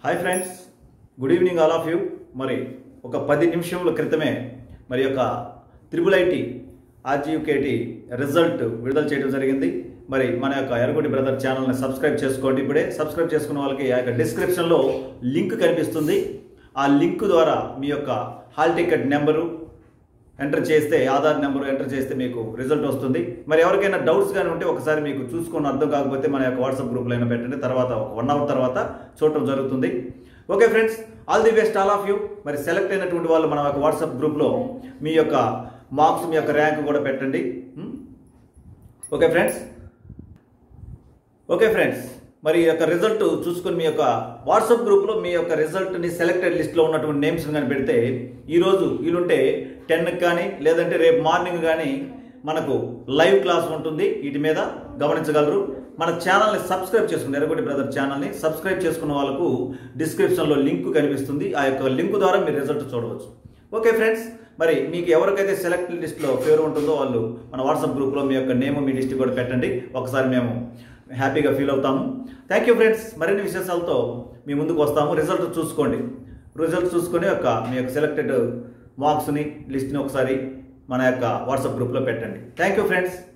Hi friends good evening all of you మరి ఒక పది నిమిషముల క్రితమే మరి యొక్క త్రిబుల్ ఐటి ఆర్జీయుకేటి రిజల్ట్ విడుదల చేయడం జరిగింది మరి మన యొక్క ఎరగొడి బ్రదర్ ఛానల్ని సబ్స్క్రైబ్ చేసుకోండి ఇప్పుడే సబ్స్క్రైబ్ చేసుకున్న వాళ్ళకి ఆ యొక్క డిస్క్రిప్షన్లో లింక్ కనిపిస్తుంది ఆ లింక్ ద్వారా మీ యొక్క హాల్ టికెట్ నెంబరు ఎంటర్ చేస్తే ఆధార్ నెంబర్ ఎంటర్ చేస్తే మీకు రిజల్ట్ వస్తుంది మరి ఎవరికైనా డౌట్స్ కానీ ఉంటే ఒకసారి మీకు చూసుకొని అర్థం కాకపోతే మన యొక్క వాట్సాప్ గ్రూప్లో అయినా పెట్టండి తర్వాత ఒక వన్ అవర్ తర్వాత చూడటం జరుగుతుంది okay friends all the best all of you మరి సెలెక్ట్ అయినటువంటి వాళ్ళు మన యొక్క వాట్సాప్ గ్రూప్లో మీ యొక్క మార్క్స్ మీ యొక్క ర్యాంక్ కూడా పెట్టండి ఉం? ఓకే ఫ్రెండ్స్ ఓకే ఫ్రెండ్స్ మరి ఈ యొక్క రిజల్ట్ చూసుకొని మీ యొక్క వాట్సాప్ గ్రూప్లో మీ యొక్క రిజల్ట్ని సెలెక్టెడ్ లిస్ట్లో ఉన్నటువంటి నేమ్స్ కానీ పెడితే ఈరోజు వీలుంటే టెన్కి కానీ లేదంటే రేపు మార్నింగ్ కానీ మనకు లైవ్ క్లాస్ ఉంటుంది వీటి మీద గమనించగలరు మన ఛానల్ని సబ్స్క్రైబ్ చేసుకుని ఎరగొట్టి బ్రదర్ ఛానల్ని సబ్స్క్రైబ్ చేసుకున్న వాళ్ళకు డిస్క్రిప్షన్లో లింక్ కనిపిస్తుంది ఆ యొక్క లింక్ ద్వారా మీరు రిజల్ట్ చూడవచ్చు ఓకే ఫ్రెండ్స్ మరి మీకు ఎవరికైతే సెలెక్ట్ లిస్ట్లో పేరు ఉంటుందో వాళ్ళు మన వాట్సాప్ గ్రూప్లో మీ యొక్క నేమ్ మీ డిస్ట్రిక్ట్ కూడా పెట్టండి ఒకసారి మేము హ్యాపీగా ఫీల్ అవుతాము థ్యాంక్ యూ ఫ్రెండ్స్ మరిన్ని విశేషాలతో మీ ముందుకు వస్తాము రిజల్ట్ చూసుకోండి రిజల్ట్ చూసుకొని యొక్క మీ యొక్క సెలెక్టెడ్ మార్క్స్ని లిస్ట్ని ఒకసారి మన యొక్క వాట్సాప్ గ్రూప్లో పెట్టండి థ్యాంక్ యూ ఫ్రెండ్స్